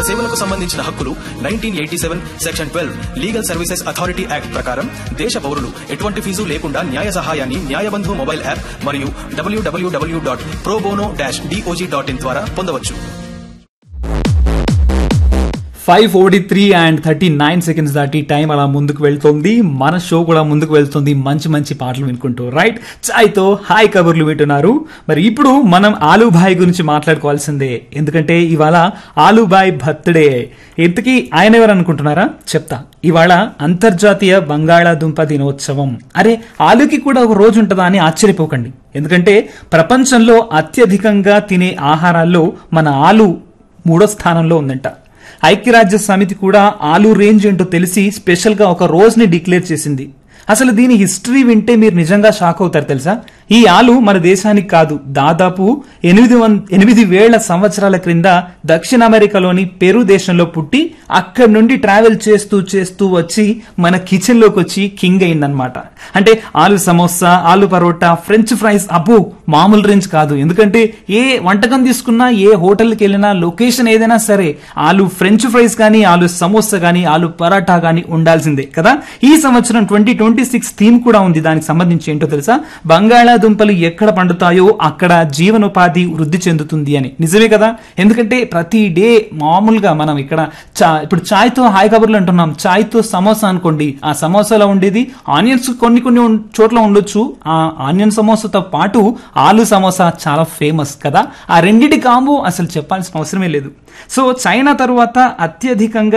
సేవలకు సంబంధించిన హక్కులు nineteen eighty seven section twelve legal services authority act ప్రకారం దేశ పౌరులు ఎటువంటి ఫీజు లేకుండా న్యాయ సహాయాన్ని న్యాయబంధు మొబైల్ యాప్ మరియు డబ్ల్యూడబ్ల్యూడబ్ల్యూ dot pro bono dash DOJ dot in ద్వారా పొందవచ్చు five forty three and thirty nine seconds దాటి టైం అలా ముందుకు వెళ్తుంది మన షో కూడా ముందుకు వెళ్తుంది మంచి మంచి పాటలు వినుకుంటూ రైట్ చాయ్తో హాయ్ కబుర్లు వింటున్నారు మరి ఇప్పుడు మనం ఆలూభాయ్ గురించి మాట్లాడుకోవాల్సిందే ఎందుకంటే ఇవాళ ఆలూభాయ్ బర్త్డే ఇంతకీ ఆయన ఎవరు అనుకుంటున్నారా చెప్తా ఇవాళ అంతర్జాతీయ బంగాళాదుంప దినోత్సవం అరే ఆలుకి కూడా ఒక రోజు ఉంటుందా అని ఆశ్చర్యపోకండి ఎందుకంటే ప్రపంచంలో అత్యధికంగా తినే ఆహారాల్లో మన ఆలు మూడో స్థానంలో ఉందంట ఐక్యరాజ్య సమితి కూడా ఆలు రేంజ్ ఏంటో తెలిసి స్పెషల్ గా ఒక రోజుని డిక్లేర్ చేసింది అసలు దీని హిస్టరీ వింటే మీరు నిజంగా షాక్ అవుతారు తెలుసా ఈ ఆలు మన దేశానికి కాదు దాదాపు ఎనిమిది వన్ ఎనిమిది వేల సంవత్సరాల క్రింద దక్షిణ అమెరికాలోని పెరు దేశంలో పుట్టి అక్కడి నుండి ట్రావెల్ చేస్తూ చేస్తూ వచ్చి మన కిచెన్ లోకి వచ్చి కింగ్ అయిందనమాట అంటే ఆలు సమోసా ఆలు పరోటా ఫ్రెంచ్ ఫ్రైస్ అబ్బో మామూలు రేంజ్ కాదు ఎందుకంటే ఏ వంటకం తీసుకున్నా ఏ హోటల్కి వెళ్ళినా లొకేషన్ ఏదైనా సరే ఆలు ఫ్రెంచ్ ఫ్రైస్ కానీ ఆలు సమోసా కానీ ఆలు పరాటా కానీ ఉండాల్సిందే కదా ఈ సంవత్సరం ట్వంటీ ట్వంటీ సిక్స్ థీమ్ కూడా ఉంది దానికి సంబంధించి ఏంటో తెలుసా బంగాళాదుంపలు ఎక్కడ పండుతాయో అక్కడ జీవనోపాధి వృద్ధి చెందుతుంది అని నిజమే కదా ఎందుకంటే ప్రతి డే మామూలుగా మనం ఇక్కడ చా ఇప్పుడు చాయ్తో హాయ్ కబుర్లు అంటున్నాం చాయ్తో సమోసా అనుకోండి ఆ సమోసాలో ఉండేది ఆనియన్స్ కొన్ని కొన్ని ఉన్- చోట్ల ఉండొచ్చు ఆ ఆనియన్ సమోసాతో పాటు ఆలు సమోసా చాలా ఫేమస్ కదా ఆ రెండిటి కాంబో అసలు చెప్పాల్సిన అవసరమే లేదు సో చైనా తరువాత అత్యధికంగా